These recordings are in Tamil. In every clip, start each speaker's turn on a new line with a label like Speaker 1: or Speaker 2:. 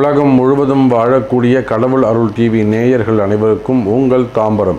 Speaker 1: உலகம் முழுவதும் வாழக்கூடிய கடவுள் அருள் டிவி நேயர்கள் அனைவருக்கும் உங்கள் தாம்பரம்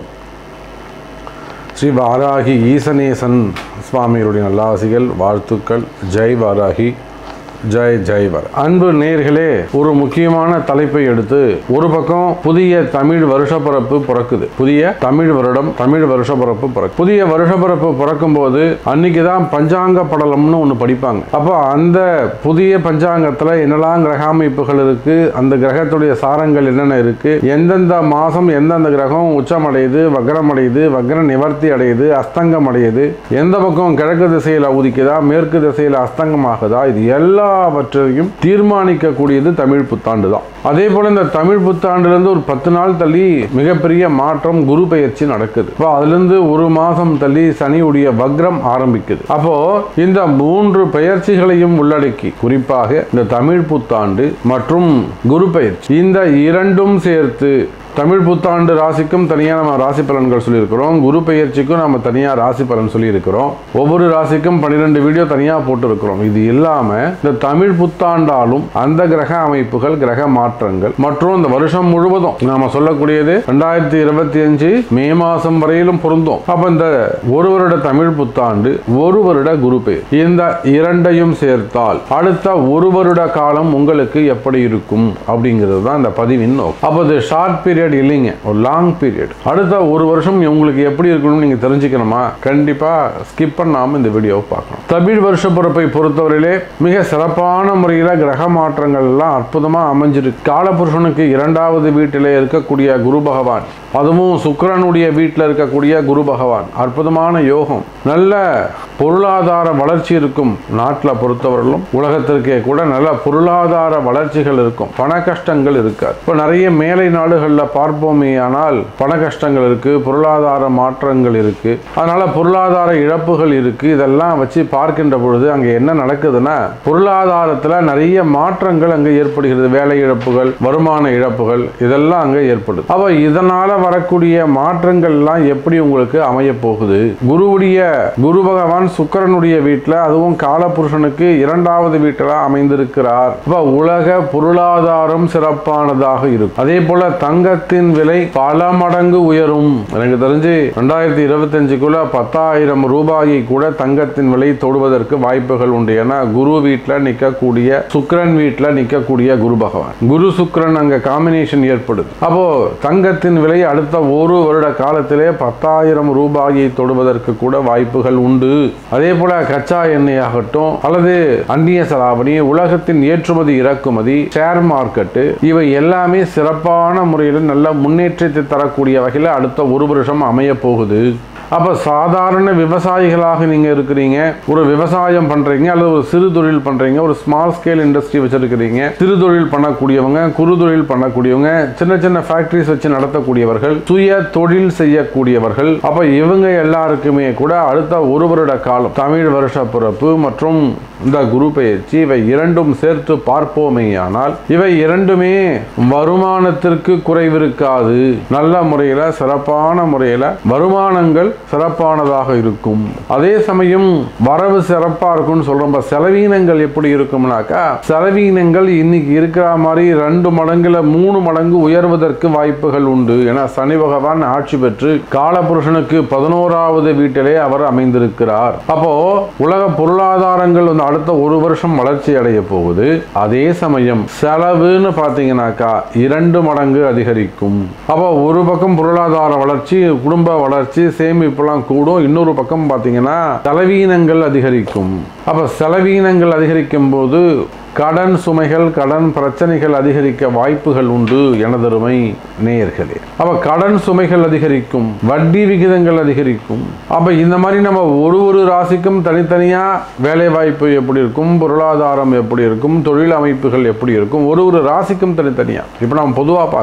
Speaker 1: ஸ்ரீ வாராகி ஈசனேசன் சுவாமிகளுடைய நல்லாசிகள் வாழ்த்துக்கள் ஜெய் வாராகி ஜெய் ஜெய் வர் அன்பு நேர்களே ஒரு முக்கியமான தலைப்பை எடுத்து ஒரு பக்கம் புதிய தமிழ் வருஷப்பிறப்பு பிறக்குது புதிய தமிழ் வருடம் தமிழ் வருஷப்பிறப்பு பிறக்கு புதிய வருஷப்பிறப்பு பிறக்கும் போது அன்னைக்கு தான் பஞ்சாங்க படலம்னு ஒன்று படிப்பாங்க அப்போ அந்த புதிய பஞ்சாங்கத்தில் என்னெல்லாம் கிரக அமைப்புகள் இருக்கு அந்த கிரகத்துடைய சாரங்கள் என்னென்ன இருக்கு எந்தெந்த மாதம் எந்தெந்த கிரகம் உச்சமடையுது வக்ரம் அடையுது வக்ர நிவர்த்தி அடையுது அஸ்தங்கம் அடையுது எந்த பக்கம் கிழக்கு திசையில் உதிக்குதா மேற்கு திசையில் அஸ்தங்கமாகுதா இது எல்லாவற்றையும் தீர்மானிக்கக்கூடியது தமிழ் புத்தாண்டு தான் அதே போல இந்த தமிழ் புத்தாண்டுலேருந்து ஒரு பத்து நாள் தள்ளி மிகப்பெரிய மாற்றம் குரு பெயர்ச்சி நடக்குது இப்போ அதுலேருந்து ஒரு மாதம் தள்ளி சனியுடைய வக்ரம் ஆரம்பிக்குது அப்போ இந்த மூன்று பெயர்ச்சிகளையும் உள்ளடக்கி குறிப்பாக இந்த தமிழ் புத்தாண்டு மற்றும் குரு பெயர்ச்சி இந்த இரண்டும் சேர்த்து தமிழ் புத்தாண்டு ராசிக்கும் தனியாக நம்ம ராசி பலன்கள் சொல்லியிருக்கிறோம் குரு பெயர்ச்சிக்கும் நம்ம தனியாக ராசி பலன் சொல்லியிருக்கிறோம் ஒவ்வொரு ராசிக்கும் பன்னிரெண்டு வீடியோ தனியாக போட்டிருக்கிறோம் இது இல்லாமல் இந்த தமிழ் புத்தாண்டாலும் அந்த கிரக அமைப்புகள் கிரக மாற்றங்கள் மற்றும் இந்த வருஷம் முழுவதும் நாம சொல்லக்கூடியது ரெண்டாயிரத்தி இருபத்தி அஞ்சு மே மாதம் வரையிலும் பொருந்தும் அப்போ இந்த ஒரு வருட தமிழ் புத்தாண்டு ஒரு வருட குரு பெயர் இந்த இரண்டையும் சேர்த்தால் அடுத்த ஒரு வருட காலம் உங்களுக்கு எப்படி இருக்கும் அப்படிங்கிறது தான் இந்த பதிவின் நோக்கம் அப்போ இது ஷார்ட் பீரியட் இல்லைங்க ஒரு லாங் பீரியட் அடுத்த ஒரு வருஷம் உங்களுக்கு எப்படி இருக்கணும்னு நீங்க தெரிஞ்சுக்கணுமா கண்டிப்பா ஸ்கிப் பண்ணாம இந்த வீடியோவை பார்க்கணும் தமிழ் வருஷ பிறப்பை பொறுத்தவரையிலே மிக சிறப்பான முறையில் கிரக மாற்றங்கள் எல்லாம் அற்புதமா அமைஞ்சிருக்கு காலபுருஷனுக்கு இரண்டாவது வீட்டிலே இருக்கக்கூடிய குரு பகவான் அதுவும் சுக்கிரனுடைய வீட்டில் இருக்கக்கூடிய குரு பகவான் அற்புதமான யோகம் நல்ல பொருளாதார வளர்ச்சி இருக்கும் நாட்டில் பொறுத்தவரையிலும் உலகத்திற்கே கூட நல்ல பொருளாதார வளர்ச்சிகள் இருக்கும் பண கஷ்டங்கள் இருக்காது இப்போ நிறைய மேலை நாடுகளில் பார்ப்போமே ஆனால் பண கஷ்டங்கள் இருக்கு பொருளாதார மாற்றங்கள் இருக்கு அதனால பொருளாதார இழப்புகள் இருக்கு இதெல்லாம் வச்சு பார்க்கின்ற பொழுது அங்கே என்ன நடக்குதுன்னா பொருளாதாரத்தில் நிறைய மாற்றங்கள் அங்கே ஏற்படுகிறது வேலை இழப்புகள் வருமான இழப்புகள் இதெல்லாம் அங்கே ஏற்படுது அப்போ இதனால வரக்கூடிய மாற்றங்கள் எல்லாம் எப்படி உங்களுக்கு அமைய போகுது குருவுடைய குரு பகவான் சுக்கிரனுடைய வீட்டில் அதுவும் காலபுருஷனுக்கு இரண்டாவது வீட்டில் அமைந்திருக்கிறார் அப்ப உலக பொருளாதாரம் சிறப்பானதாக இருக்கும் அதே போல தங்கத்தின் விலை பல மடங்கு உயரும் எனக்கு தெரிஞ்சு ரெண்டாயிரத்தி இருபத்தஞ்சுக்குள்ள பத்தாயிரம் ரூபாயை கூட தங்கத்தின் விலை தொடுவதற்கு வாய்ப்புகள் உண்டு ஏன்னா குரு வீட்டில் நிற்கக்கூடிய சுக்கிரன் வீட்டில் நிற்கக்கூடிய குரு பகவான் குரு சுக்கிரன் அங்க காம்பினேஷன் ஏற்படுது அப்போ தங்கத்தின் விலை அடுத்த ஒரு வருட காலத்திலே பத்தாயிரம் ரூபாயை தொடுவதற்கு கூட வாய்ப்புகள் உண்டு அதே போல கச்சா எண்ணெய் ஆகட்டும் அல்லது அந்நிய செலாவணி உலகத்தின் ஏற்றுமதி இறக்குமதி ஷேர் மார்க்கெட்டு இவை எல்லாமே சிறப்பான முறையில் நல்ல முன்னேற்றத்தை தரக்கூடிய வகையில் அடுத்த ஒரு வருஷம் அமைய போகுது அப்போ சாதாரண விவசாயிகளாக நீங்கள் இருக்கிறீங்க ஒரு விவசாயம் பண்ணுறீங்க அல்லது ஒரு சிறு தொழில் பண்ணுறீங்க ஒரு ஸ்மால் ஸ்கேல் இண்டஸ்ட்ரி வச்சிருக்கிறீங்க சிறு தொழில் பண்ணக்கூடியவங்க குறு தொழில் பண்ணக்கூடியவங்க சின்ன சின்ன ஃபேக்ட்ரிஸ் வச்சு நடத்தக்கூடியவர்கள் சுய தொழில் செய்யக்கூடியவர்கள் அப்போ இவங்க எல்லாருக்குமே கூட அடுத்த ஒரு வருட காலம் தமிழ் வருஷ பிறப்பு மற்றும் இந்த குரு பயிற்சி இவை இரண்டும் சேர்த்து பார்ப்போமேயானால் இவை இரண்டுமே வருமானத்திற்கு குறைவிருக்காது நல்ல முறையில் சிறப்பான முறையில் வருமானங்கள் சிறப்பானதாக இருக்கும் அதே சமயம் வரவு சிறப்பா இருக்கும்னு சொல்றோம் செலவீனங்கள் எப்படி இருக்கும்னாக்கா செலவீனங்கள் இன்னைக்கு இருக்கிற மாதிரி ரெண்டு மடங்குல மூணு மடங்கு உயர்வதற்கு வாய்ப்புகள் உண்டு ஏன்னா சனி பகவான் ஆட்சி பெற்று காலபுருஷனுக்கு பதினோராவது வீட்டிலே அவர் அமைந்திருக்கிறார் அப்போ உலக பொருளாதாரங்கள் வந்து அடுத்த ஒரு வருஷம் வளர்ச்சி அடைய போகுது அதே சமயம் செலவுன்னு பார்த்தீங்கன்னாக்கா இரண்டு மடங்கு அதிகரிக்கும் அப்போ ஒரு பக்கம் பொருளாதார வளர்ச்சி குடும்ப வளர்ச்சி சேமிப்புலாம் கூடும் இன்னொரு பக்கம் பார்த்தீங்கன்னா செலவீனங்கள் அதிகரிக்கும் அப்போ செலவீனங்கள் அதிகரிக்கும் போது கடன் சுமைகள் கடன் பிரச்சனைகள் அதிகரிக்க வாய்ப்புகள் உண்டு எனதருமை நேயர்களே அப்ப கடன் சுமைகள் அதிகரிக்கும் வட்டி விகிதங்கள் அதிகரிக்கும் அப்ப இந்த மாதிரி நம்ம ஒரு ஒரு ராசிக்கும் தனித்தனியா வேலை வாய்ப்பு எப்படி இருக்கும் பொருளாதாரம் எப்படி இருக்கும் தொழில் அமைப்புகள் எப்படி இருக்கும் ஒரு ஒரு ராசிக்கும் தனித்தனியா இப்போ நாம் பொதுவாக பார்க்குறோம்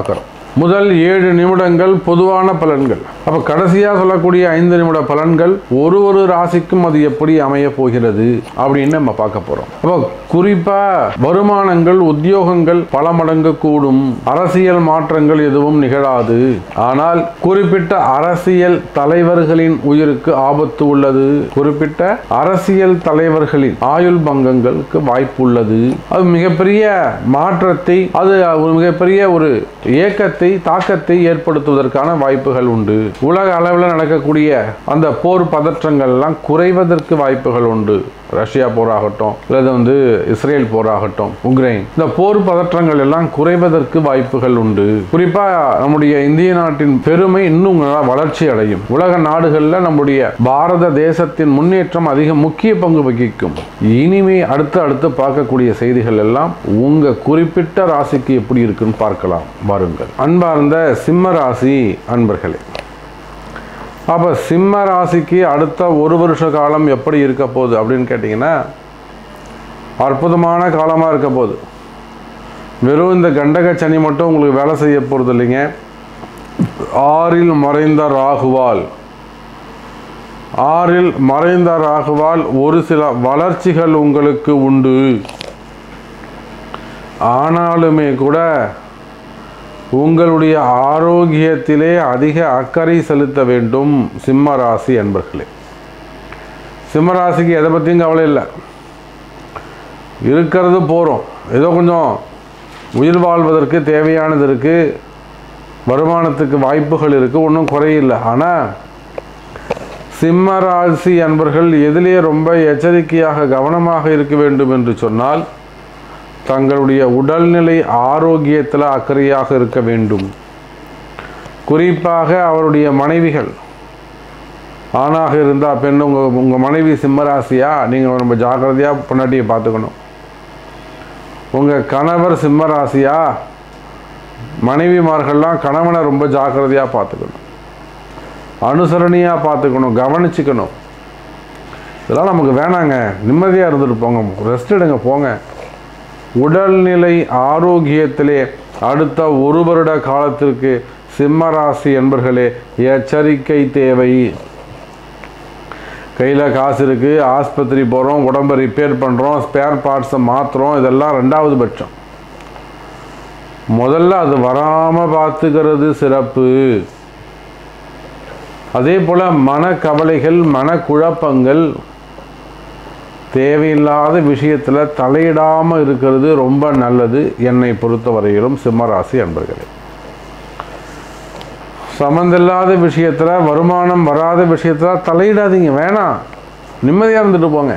Speaker 1: முதல் ஏழு நிமிடங்கள் பொதுவான பலன்கள் அப்ப கடைசியா சொல்லக்கூடிய ஐந்து நிமிட பலன்கள் ஒரு ஒரு ராசிக்கும் அது எப்படி அமைய போகிறது அப்படின்னு நம்ம பார்க்க போறோம் அப்போ குறிப்பா வருமானங்கள் உத்தியோகங்கள் பல மடங்கு கூடும் அரசியல் மாற்றங்கள் எதுவும் நிகழாது ஆனால் குறிப்பிட்ட அரசியல் தலைவர்களின் உயிருக்கு ஆபத்து உள்ளது குறிப்பிட்ட அரசியல் தலைவர்களின் ஆயுள் பங்கங்களுக்கு வாய்ப்பு உள்ளது அது மிகப்பெரிய மாற்றத்தை அது ஒரு மிகப்பெரிய ஒரு இயக்கத்தை தாக்கத்தை ஏற்படுத்துவதற்கான வாய்ப்புகள் உண்டு உலக அளவில் நடக்கக்கூடிய அந்த போர் பதற்றங்கள் எல்லாம் குறைவதற்கு வாய்ப்புகள் உண்டு ரஷ்யா போராகட்டும் அல்லது வந்து இஸ்ரேல் போராகட்டும் உக்ரைன் இந்த போர் பதற்றங்கள் எல்லாம் குறைவதற்கு வாய்ப்புகள் உண்டு குறிப்பா நம்முடைய இந்திய நாட்டின் பெருமை இன்னும் நல்லா வளர்ச்சி அடையும் உலக நாடுகளில் நம்முடைய பாரத தேசத்தின் முன்னேற்றம் அதிக முக்கிய பங்கு வகிக்கும் இனிமே அடுத்து அடுத்து பார்க்கக்கூடிய செய்திகள் எல்லாம் உங்க குறிப்பிட்ட ராசிக்கு எப்படி இருக்குன்னு பார்க்கலாம் வாருங்கள் அன்பார்ந்த சிம்ம ராசி அன்பர்களே அப்போ சிம்ம ராசிக்கு அடுத்த ஒரு வருஷ காலம் எப்படி இருக்க போகுது அப்படின்னு கேட்டிங்கன்னா அற்புதமான காலமாக இருக்க போகுது வெறும் இந்த கண்டக சனி மட்டும் உங்களுக்கு வேலை செய்ய போகிறது இல்லைங்க ஆறில் மறைந்த ராகுவால் ஆறில் மறைந்த ராகுவால் ஒரு சில வளர்ச்சிகள் உங்களுக்கு உண்டு ஆனாலுமே கூட உங்களுடைய ஆரோக்கியத்திலே அதிக அக்கறை செலுத்த வேண்டும் சிம்ம ராசி அன்பர்களே சிம்ம ராசிக்கு எதை பற்றியும் கவலை இல்லை இருக்கிறது போகிறோம் ஏதோ கொஞ்சம் உயிர் வாழ்வதற்கு தேவையானது இருக்குது வருமானத்துக்கு வாய்ப்புகள் இருக்குது ஒன்றும் குறையில்லை ஆனால் சிம்ம ராசி அன்பர்கள் எதிலே ரொம்ப எச்சரிக்கையாக கவனமாக இருக்க வேண்டும் என்று சொன்னால் தங்களுடைய உடல்நிலை ஆரோக்கியத்தில் அக்கறையாக இருக்க வேண்டும் குறிப்பாக அவருடைய மனைவிகள் ஆணாக இருந்தால் பெண் உங்கள் உங்கள் மனைவி சிம்மராசியா நீங்கள் ரொம்ப ஜாக்கிரதையாக பொண்டாட்டியை பார்த்துக்கணும் உங்கள் கணவர் சிம்மராசியா மனைவிமார்கள்லாம் கணவனை ரொம்ப ஜாக்கிரதையாக பார்த்துக்கணும் அனுசரணையாக பார்த்துக்கணும் கவனிச்சுக்கணும் இதெல்லாம் நமக்கு வேணாங்க நிம்மதியாக இருந்துட்டு போங்க ரெஸ்ட் எடுங்க போங்க உடல்நிலை ஆரோக்கியத்திலே அடுத்த ஒரு வருட காலத்திற்கு சிம்மராசி என்பர்களே எச்சரிக்கை தேவை கையில் காசு இருக்குது ஆஸ்பத்திரி போகிறோம் உடம்பை ரிப்பேர் பண்ணுறோம் ஸ்பேர் பார்ட்ஸை மாற்றுறோம் இதெல்லாம் ரெண்டாவது பட்சம் முதல்ல அது வராமல் பார்த்துக்கிறது சிறப்பு அதே போல் மனக்கவலைகள் மனக்குழப்பங்கள் தேவையில்லாத விஷயத்தில் தலையிடாமல் இருக்கிறது ரொம்ப நல்லது என்னை பொறுத்தவரையிலும் சிம்மராசி அன்பர்களே சம்மந்தில்லாத விஷயத்தில் வருமானம் வராத விஷயத்தில் தலையிடாதீங்க வேணாம் நிம்மதியாக இருந்துட்டு போங்க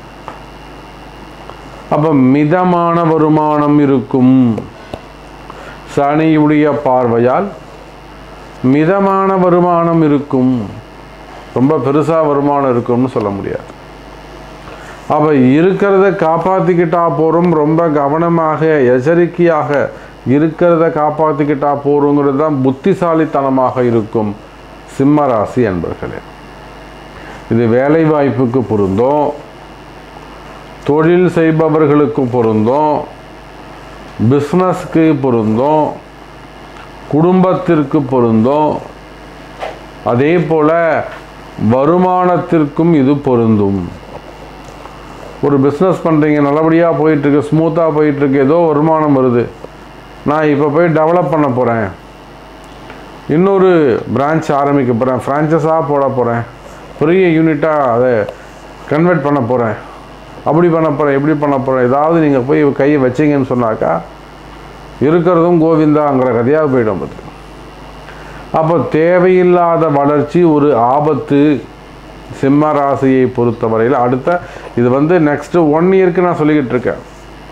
Speaker 1: அப்போ மிதமான வருமானம் இருக்கும் சனியுடைய பார்வையால் மிதமான வருமானம் இருக்கும் ரொம்ப பெருசாக வருமானம் இருக்கும்னு சொல்ல முடியாது அப்போ இருக்கிறத காப்பாற்றிக்கிட்டா போகிறோம் ரொம்ப கவனமாக எச்சரிக்கையாக இருக்கிறத காப்பாற்றிக்கிட்டா போகிறோங்கிறது தான் புத்திசாலித்தனமாக இருக்கும் சிம்ம ராசி அன்பர்களே இது வேலை வாய்ப்புக்கு பொருந்தும் தொழில் செய்பவர்களுக்கு பொருந்தும் பிஸ்னஸ்க்கு பொருந்தும் குடும்பத்திற்கு பொருந்தும் அதே போல் வருமானத்திற்கும் இது பொருந்தும் ஒரு பிஸ்னஸ் பண்ணுறீங்க நல்லபடியாக போயிட்டுருக்கு ஸ்மூத்தாக போயிட்டுருக்கு ஏதோ வருமானம் வருது நான் இப்போ போய் டெவலப் பண்ண போகிறேன் இன்னொரு பிரான்ச் ஆரம்பிக்க போகிறேன் ஃப்ரான்ச்சஸாக போட போகிறேன் பெரிய யூனிட்டாக அதை கன்வெர்ட் பண்ண போகிறேன் அப்படி பண்ண போகிறேன் எப்படி பண்ண போகிறேன் ஏதாவது நீங்கள் போய் கையை வச்சீங்கன்னு சொன்னாக்கா இருக்கிறதும் கோவிந்தாங்கிற கதையாக போயிடும் பார்த்து அப்போ தேவையில்லாத வளர்ச்சி ஒரு ஆபத்து சிம்ம ராசியை பொறுத்தவரையில் அடுத்த இது வந்து நெக்ஸ்ட்டு ஒன் இயருக்கு நான் சொல்லிக்கிட்டு இருக்கேன்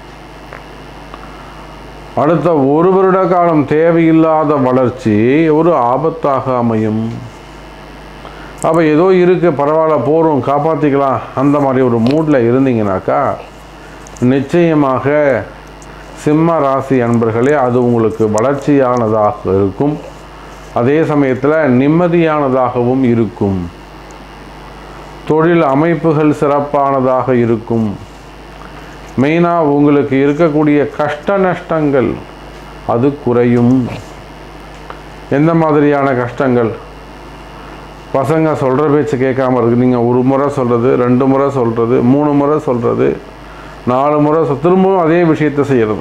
Speaker 1: அடுத்த ஒரு வருட காலம் தேவையில்லாத வளர்ச்சி ஒரு ஆபத்தாக அமையும் அப்போ ஏதோ இருக்கு பரவாயில்ல போகிறோம் காப்பாற்றிக்கலாம் அந்த மாதிரி ஒரு மூடில் இருந்தீங்கனாக்கா நிச்சயமாக சிம்ம ராசி அன்பர்களே அது உங்களுக்கு வளர்ச்சியானதாக இருக்கும் அதே சமயத்தில் நிம்மதியானதாகவும் இருக்கும் தொழில் அமைப்புகள் சிறப்பானதாக இருக்கும் மெயினாக உங்களுக்கு இருக்கக்கூடிய கஷ்ட நஷ்டங்கள் அது குறையும் எந்த மாதிரியான கஷ்டங்கள் பசங்க சொல்கிற பேச்சு கேட்காம இருக்கு நீங்கள் ஒரு முறை சொல்கிறது ரெண்டு முறை சொல்கிறது மூணு முறை சொல்கிறது நாலு முறை சொ- திரும்பவும் அதே விஷயத்தை செய்கிறது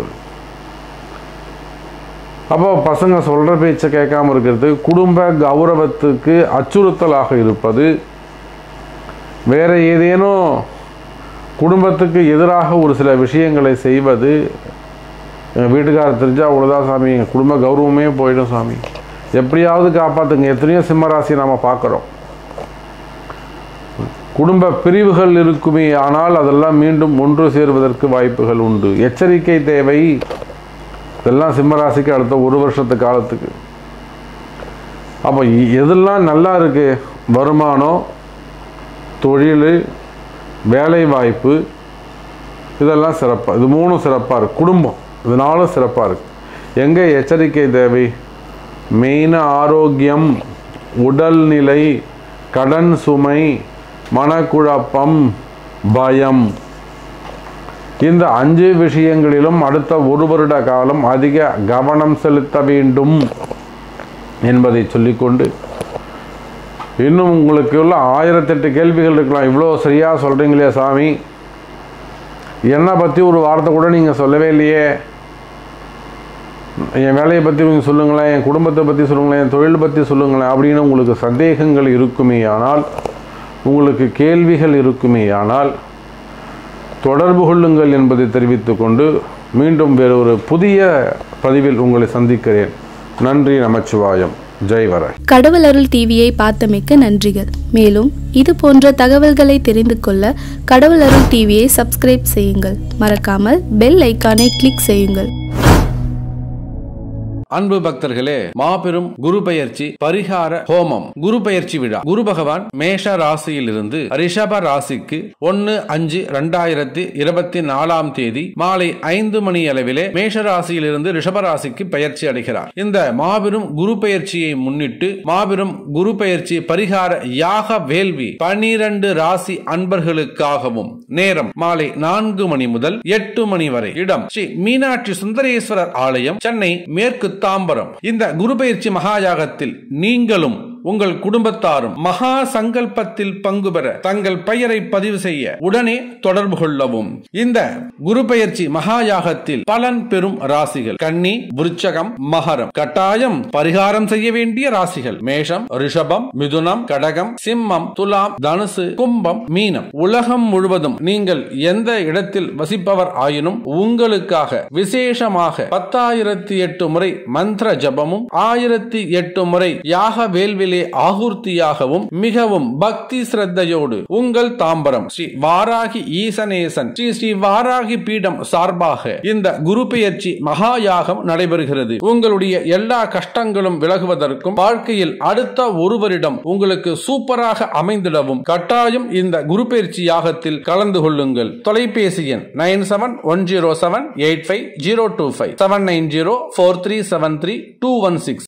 Speaker 1: அப்போ பசங்க சொல்கிற பேச்சை கேட்காம இருக்கிறது குடும்ப கௌரவத்துக்கு அச்சுறுத்தலாக இருப்பது வேற ஏதேனும் குடும்பத்துக்கு எதிராக ஒரு சில விஷயங்களை செய்வது எங்கள் வீட்டுக்காரர் தெரிஞ்சால் அவ்வளோதான் சாமி எங்கள் குடும்ப கௌரவமே போயிடும் சாமி எப்படியாவது காப்பாற்றுங்க எத்தனையோ சிம்மராசியை நாம் பார்க்குறோம் குடும்ப பிரிவுகள் இருக்குமே ஆனால் அதெல்லாம் மீண்டும் ஒன்று சேருவதற்கு வாய்ப்புகள் உண்டு எச்சரிக்கை தேவை இதெல்லாம் சிம்மராசிக்கு அடுத்த ஒரு வருஷத்து காலத்துக்கு அப்போ இ- எதெல்லாம் நல்லா இருக்கு வருமானம் தொழில் வேலை வாய்ப்பு இதெல்லாம் சிறப்பாக இது மூணும் சிறப்பாக இருக்கு குடும்பம் இது நாலும் சிறப்பாக இருக்கு எங்கே எச்சரிக்கை தேவை மெயினாக ஆரோக்கியம் உடல்நிலை கடன் சுமை மனக்குழப்பம் பயம் இந்த அஞ்சு விஷயங்களிலும் அடுத்த ஒரு வருட காலம் அதிக கவனம் செலுத்த வேண்டும் என்பதை சொல்லிக்கொண்டு இன்னும் உங்களுக்கு உள்ள ஆயிரத்தெட்டு கேள்விகள் இருக்கலாம் இவ்வளோ சரியாக சொல்கிறீங்களே சாமி என்னை பற்றி ஒரு வார்த்தை கூட நீங்கள் சொல்லவே இல்லையே என் வேலையை பற்றி நீங்கள் சொல்லுங்களேன் என் குடும்பத்தை பற்றி சொல்லுங்களேன் என் தொழில் பற்றி சொல்லுங்களேன் அப்படின்னு உங்களுக்கு சந்தேகங்கள் இருக்குமே ஆனால் உங்களுக்கு கேள்விகள் இருக்குமே ஆனால் தொடர்பு கொள்ளுங்கள் என்பதை தெரிவித்துக் கொண்டு மீண்டும் வேறொரு புதிய பதிவில் உங்களை சந்திக்கிறேன் நன்றி நமச்சிவாயம் ஜெய் வர
Speaker 2: கடவுள் அருள் டிவியை பார்த்தமைக்கு நன்றிகள் மேலும் இது போன்ற தகவல்களை தெரிந்து கொள்ள கடவுள் அருள் டிவியை சப்ஸ்கிரைப் செய்யுங்கள் மறக்காமல் பெல் ஐக்கானை கிளிக் செய்யுங்கள்
Speaker 3: அன்பு பக்தர்களே மாபெரும் குரு பெயர்ச்சி பரிகார ஹோமம் குரு பெயர்ச்சி விழா குரு பகவான் மேஷ ராசியில் இருந்து ரிஷப ராசிக்கு ஒன்னு அஞ்சு ரெண்டாயிரத்தி இருபத்தி நாலாம் தேதி மாலை ஐந்து மணி அளவிலே மேஷ ராசியிலிருந்து ரிஷப ராசிக்கு பெயர்ச்சி அடைகிறார் இந்த மாபெரும் குரு பெயர்ச்சியை முன்னிட்டு மாபெரும் குரு பெயர்ச்சி பரிகார யாக வேள்வி பனிரெண்டு ராசி அன்பர்களுக்காகவும் நேரம் மாலை நான்கு மணி முதல் எட்டு மணி வரை இடம் ஸ்ரீ மீனாட்சி சுந்தரேஸ்வரர் ஆலயம் சென்னை மேற்கு தாம்பரம் இந்த குரு பயிற்சி மகாயாகத்தில் நீங்களும் உங்கள் குடும்பத்தாரும் மகா சங்கல்பத்தில் பங்கு பெற தங்கள் பெயரை பதிவு செய்ய உடனே தொடர்பு கொள்ளவும் இந்த குரு பெயர்ச்சி மகாயாகத்தில் பலன் பெறும் ராசிகள் கன்னி விருச்சகம் மகரம் கட்டாயம் பரிகாரம் செய்ய வேண்டிய ராசிகள் மேஷம் ரிஷபம் மிதுனம் கடகம் சிம்மம் துலாம் தனுசு கும்பம் மீனம் உலகம் முழுவதும் நீங்கள் எந்த இடத்தில் வசிப்பவர் ஆயினும் உங்களுக்காக விசேஷமாக பத்தாயிரத்தி எட்டு முறை மந்திர ஜபமும் ஆயிரத்தி எட்டு முறை யாக வேல்விலே ஆகுர்த்தியாகவும் மிகவும் பக்தி சிரத்தையோடு உங்கள் தாம்பரம் ஸ்ரீ வாராகி ஈசனேசன் ஸ்ரீ ஸ்ரீ வாராகி பீடம் சார்பாக இந்த குரு பெயர்ச்சி மகா யாகம் நடைபெறுகிறது உங்களுடைய எல்லா கஷ்டங்களும் விலகுவதற்கும் வாழ்க்கையில் அடுத்த ஒரு வருடம் உங்களுக்கு சூப்பராக அமைந்திடவும் கட்டாயம் இந்த குரு பெயர்ச்சி யாகத்தில் கலந்து கொள்ளுங்கள் தொலைபேசி எண் nine seven one zero seven eight five zero two five seven nine zero four three seven three two one six